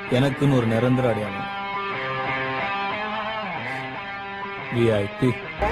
எனக்குன்னு ஒரு நிரந்தர அடையாளம் VIP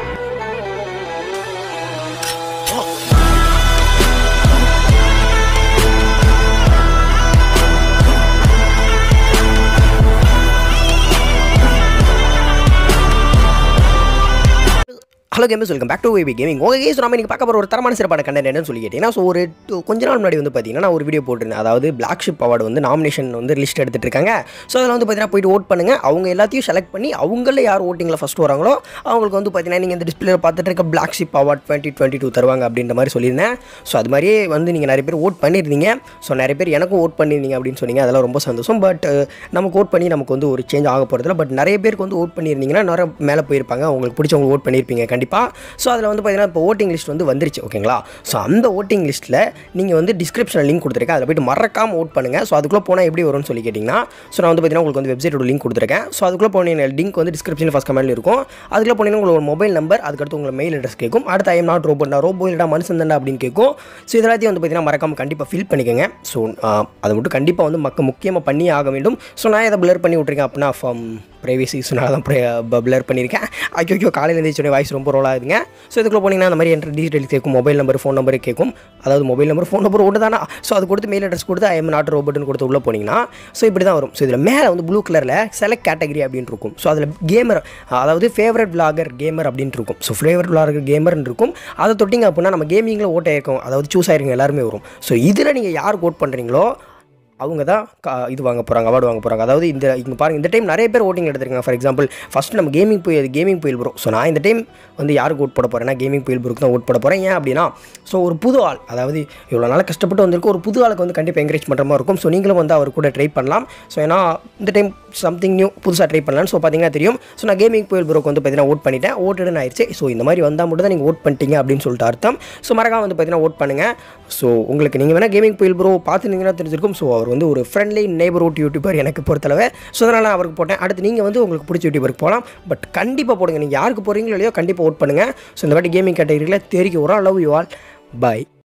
hello games welcome back to வேபி கேமிங் ஓகே கேஸ் நம்ம இன்னைக்கு பார்க்க போகிற ஒரு தரமான சிறப்பான கண்டென்ட் என்னன்னு சொல்லி கேட்டிங்கன்னா ஸோ ஒரு two- கொஞ்ச நாள் முன்னாடி வந்து பார்த்தீங்கன்னா நான் ஒரு வீடியோ போட்டிருந்தேன் அதாவது பிளாக் ஷிப் அவார்டு வந்து நாமினேஷன் வந்து லிஸ்ட் எடுத்துட்டு இருக்காங்க ஸோ அதில் வந்து பார்த்தீங்கன்னா போயிட்டு ஓட் பண்ணுங்கள் அவங்க எல்லாத்தையும் செலக்ட் பண்ணி அவங்கள யார் ஓட்டிங்கில் ஃபஸ்ட் வராங்களோ அவங்களுக்கு வந்து பார்த்தீங்கன்னா நீங்கள் இந்த டிஸ்பிளே பார்த்துட்டு இருக்க black ship award twenty twenty two தருவாங்க அப்படின்ற மாதிரி சொல்லியிருந்தேன் ஸோ அது மாதிரியே வந்து நீங்கள் நிறைய பேர் ஓட் பண்ணியிருந்தீங்க ஸோ நிறைய பேர் எனக்கும் ஓட் பண்ணியிருந்தீங்க அப்படின்னு சொன்னீங்க அதெல்லாம் ரொம்ப சந்தோஷம் பட் நமக்கு ஓட் பண்ணி நமக்கு வந்து ஒரு சேஞ்ச் ஆக போகிறதுல பட் நிறைய பேருக்கு வந்து ஓட் பண்ணியிருந்தீங்கன்னா நிறைய மேலே போயிருப்பாங்க உங்களுக்கு பிடிச்சவங்க ஓட் பண்ணியிருப்பீங்க கண்டிப்பாக ஸோ அதில் வந்து பார்த்தீங்கன்னா இப்போ ஓட்டிங் லிஸ்ட் வந்து வந்துருச்சு ஓகேங்களா ஸோ அந்த ஓட்டிங் லிஸ்ட்டில் நீங்கள் வந்து டிஸ்கிரிப்ஷனில் லிங்க் கொடுத்துருக்கேன் அதில் போயிட்டு மறக்காம ஓட் பண்ணுங்கள் ஸோ அதுக்குள்ளே போனால் எப்படி வரும்னு சொல்லி கேட்டிங்கன்னா ஸோ நான் வந்து பார்த்தீங்கன்னா உங்களுக்கு வந்து வெப்சைட்டோட லிங்க் கொடுத்துருக்கேன் ஸோ அதுக்குள்ளே போனீங்க லிங்க் வந்து டிஸ்கிரிப்ஷனில் ஃபஸ்ட் கமெண்ட்ல இருக்கும் அதுக்குள்ளே போனீங்கன்னா உங்களுக்கு மொபைல் நம்பர் அதுக்கடுத்து உங்களை மெயில் அட்ரஸ் கேட்கும் அடுத்து ஐஎம் நாட் ரோபோட் நான் ரோபோ இல்லைடா மனுஷன் தானே அப்படின்னு கேட்கும் ஸோ இதெல்லாத்தையும் வந்து பார்த்தீங்கன்னா மறக்காம கண்டிப்பாக ஃபில் பண்ணிக்கோங்க ஸோ அதை மட்டும் கண்டிப்பாக வந்து மக்க முக்கியமாக பண்ணி ஆக வேண்டும் ஸோ நான் இதை பிளர் பண்ணி விட்ருக்கேன் அப்படின்னா ஃபார்ம் ப்ரைவேசி இஷ்யூனால தான் பிளர் பண்ணியிருக்கேன் ஐயோ காலையில் எழுந்திரிச்சோடய வாய்ஸ் ரொம்ப ரோல் ஆகுதுங்க ஸோ இதுக்குள்ளே போனீங்கன்னா அந்த மாதிரி என்ட்ரு டீட்டெயில் கேட்கும் மொபைல் நம்பர் ஃபோன் நம்பர் கேட்கும் அதாவது மொபைல் நம்பர் ஃபோன் நம்பர் ஒன்று தானா ஸோ அது கொடுத்து மெயில் அட்ரஸ் கொடுத்து ஐஎம் நாட் ரோபோட்னு கொடுத்து உள்ளே போனீங்கன்னா ஸோ இப்படி தான் வரும் ஸோ இதில் மேலே வந்து ப்ளூ கலரில் செலக்ட் கேட்டகரி அப்படின்னு இருக்கும் ஸோ அதில் கேமர் அதாவது ஃபேவரட் விளாகர் கேமர் அப்படின்ட்டு இருக்கும் ஸோ ஃபேவரட் விளாகர் கேமர்னு இருக்கும் அதை தொட்டிங்க அப்படின்னா நம்ம கேமிங்கில் ஓட்ட இருக்கும் அதாவது சூஸ் ஆயிருங்க எல்லாருமே வரும் ஸோ இதில் நீங்கள் யாருக்கு ஓட் பண்ணுறீங்களோ அவங்க தான் கா இது வாங்க போகிறாங்க அவார்டு வாங்க போகிறாங்க அதாவது இந்த இங்கே பாருங்கள் இந்த டைம் நிறைய பேர் ஓட்டிங் எடுத்திருக்காங்க ஃபார் எக்ஸாம்பிள் ஃபஸ்ட் நம்ம கேமிங் போய் கேமிங் புயல் ப்ரோ ஸோ நான் இந்த டைம் வந்து யாருக்கு ஓட் போட போகிறேன்னா கேமிங் புயல் ப்ரோக்கு தான் ஓட் போட போகிறேன் ஏன் அப்படின்னா ஸோ ஒரு புது ஆள் அதாவது இவ்வளோ நாள் கஷ்டப்பட்டு வந்திருக்கு ஒரு புது ஆளுக்கு வந்து கண்டிப்பாக என்கரேஜ் பண்ணுற மாதிரி இருக்கும் ஸோ நீங்களும் வந்து அவர் கூட ட்ரை பண்ணலாம் ஸோ ஏன்னா இந்த டைம் சம்திங் நியூ புதுசாக ட்ரை பண்ணலாம்னு ஸோ பார்த்தீங்கன்னா தெரியும் ஸோ நான் கேமிங் புயல் ப்ரோக்கு வந்து பார்த்தீங்கன்னா ஓட் பண்ணிட்டேன் ஓட்டுன்னு ஆயிடுச்சு ஸோ இந்த மாதிரி வந்தால் மட்டும் தான் நீங்கள் ஓட் பண்ணிட்டீங்க அப்படின்னு சொல்லிட்டு அர்த்தம் ஸோ மறக்காம வந்து பார்த்தீங்கன்னா ஓட் பண்ணுங்கள் ஸோ உங்களுக்கு நீங்கள் வேணால் கேமிங் புயல் ப்ரோ பார்த்துருந்தீங்கன்னா தெரிஞ்சிருக்கும் ஸோ அவர் வந்து ஒரு ஃப்ரெண்ட்லி நeighborhood யூடியூபர் எனக்கு பொறுத்தளவு ஸோ அதனால் நான் அவருக்கு போட்டேன் அடுத்து நீங்கள் வந்து உங்களுக்கு பிடிச்ச யூடியூபருக்கு போகலாம் பட் கண்டிப்பாக போடுங்க நீங்கள் யாருக்கு போகிறீங்களோ இல்லையோ கண்டிப்பாக ஓட் பண்ணுங்கள் ஸோ இந்த வாட்டி கேமிங் கேட்டகரியில் தெரிவிக்க ஒரு லவ் யூ ஆல் பை